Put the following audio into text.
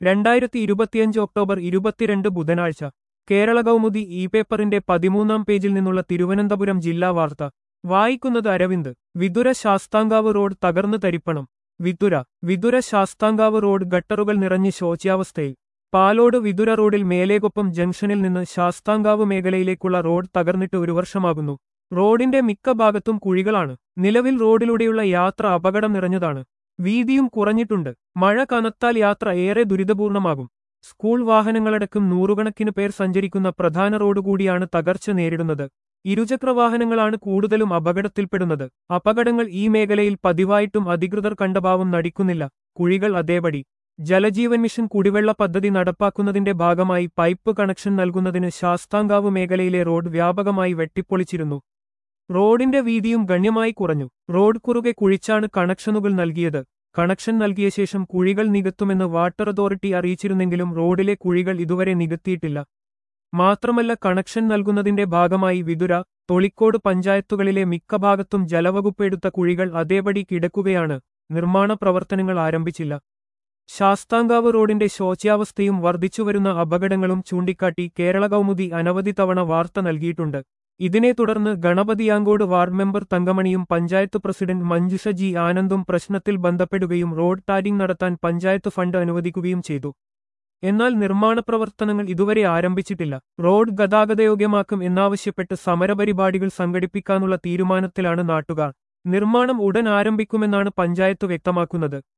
രണ്ടായിരത്തി ഇരുപത്തിയഞ്ച് ഒക്ടോബർ ഇരുപത്തിരണ്ട് ബുധനാഴ്ച കേരള കൗമുദി ഇ പേപ്പറിന്റെ പതിമൂന്നാം പേജിൽ നിന്നുള്ള തിരുവനന്തപുരം ജില്ലാ വാർത്ത വായിക്കുന്നത് അരവിന്ദ് വിതുര ശാസ്താംകാവ് റോഡ് തകർന്നു തരിപ്പണം വിതുര വിതുര ശാസ്താംകാവ് റോഡ് ഗട്ടറുകൾ നിറഞ്ഞ് ശോച്യാവസ്ഥയിൽ പാലോട് വിതുര റോഡിൽ മേലേകൊപ്പം ജംഗ്ഷനിൽ നിന്ന് ശാസ്താംകാവ് മേഖലയിലേക്കുള്ള റോഡ് തകർന്നിട്ട് ഒരു വർഷമാകുന്നു റോഡിന്റെ മിക്ക ഭാഗത്തും കുഴികളാണ് നിലവിൽ റോഡിലൂടെയുള്ള യാത്ര അപകടം നിറഞ്ഞതാണ് വീതിയും കുറഞ്ഞിട്ടുണ്ട് മഴ കനത്താൽ യാത്ര ഏറെ ദുരിതപൂർണമാകും സ്കൂൾ വാഹനങ്ങളടക്കം നൂറുകണക്കിന് പേർ സഞ്ചരിക്കുന്ന പ്രധാന റോഡ് കൂടിയാണ് തകർച്ച നേരിടുന്നത് ഇരുചക്ര വാഹനങ്ങളാണ് കൂടുതലും അപകടത്തിൽപ്പെടുന്നത് അപകടങ്ങൾ ഈ മേഖലയിൽ പതിവായിട്ടും അധികൃതർ കണ്ടഭാവം നടിക്കുന്നില്ല കുഴികൾ അതേപടി ജലജീവൻ മിഷൻ കുടിവെള്ള പദ്ധതി നടപ്പാക്കുന്നതിന്റെ ഭാഗമായി പൈപ്പ് കണക്ഷൻ നൽകുന്നതിന് ശാസ്താംകാവ് മേഖലയിലെ റോഡ് വ്യാപകമായി വെട്ടിപ്പൊളിച്ചിരുന്നു റോഡിന്റെ വീതിയും ഗണ്യമായി കുറഞ്ഞു റോഡ് കുറുകെ കുഴിച്ചാണ് കണക്ഷനുകൾ നൽകിയത് കണക്ഷൻ നൽകിയ ശേഷം കുഴികൾ നികത്തുമെന്ന് വാട്ടർ അതോറിറ്റി അറിയിച്ചിരുന്നെങ്കിലും റോഡിലെ കുഴികൾ ഇതുവരെ നികത്തിയിട്ടില്ല മാത്രമല്ല കണക്ഷൻ നൽകുന്നതിന്റെ ഭാഗമായി വിതുര തൊളിക്കോട് പഞ്ചായത്തുകളിലെ മിക്ക ഭാഗത്തും ജലവകുപ്പ് എടുത്ത കുഴികൾ അതേപടി കിടക്കുകയാണ് നിർമ്മാണ പ്രവർത്തനങ്ങൾ ആരംഭിച്ചില്ല ശാസ്താംകാവ് റോഡിന്റെ ശോച്യാവസ്ഥയും വർദ്ധിച്ചുവരുന്ന അപകടങ്ങളും ചൂണ്ടിക്കാട്ടി കേരള കൗമുദി അനവധി തവണ വാർത്ത നൽകിയിട്ടുണ്ട് ഇതിനെ തുടർന്ന് ഗണപതിയാങ്കോട് വാർഡ് മെമ്പർ തങ്കമണിയും പഞ്ചായത്ത് പ്രസിഡന്റ് മഞ്ജുഷ ജി ആനന്ദും പ്രശ്നത്തിൽ ബന്ധപ്പെടുകയും റോഡ് ടാരിംഗ് നടത്താൻ പഞ്ചായത്ത് ഫണ്ട് അനുവദിക്കുകയും ചെയ്തു എന്നാൽ നിർമ്മാണ പ്രവർത്തനങ്ങൾ ഇതുവരെ ആരംഭിച്ചിട്ടില്ല റോഡ് ഗതാഗതയോഗ്യമാക്കും എന്നാവശ്യപ്പെട്ട് സമരപരിപാടികൾ സംഘടിപ്പിക്കാനുള്ള തീരുമാനത്തിലാണ് നാട്ടുകാർ നിർമ്മാണം ഉടൻ ആരംഭിക്കുമെന്നാണ് പഞ്ചായത്ത് വ്യക്തമാക്കുന്നത്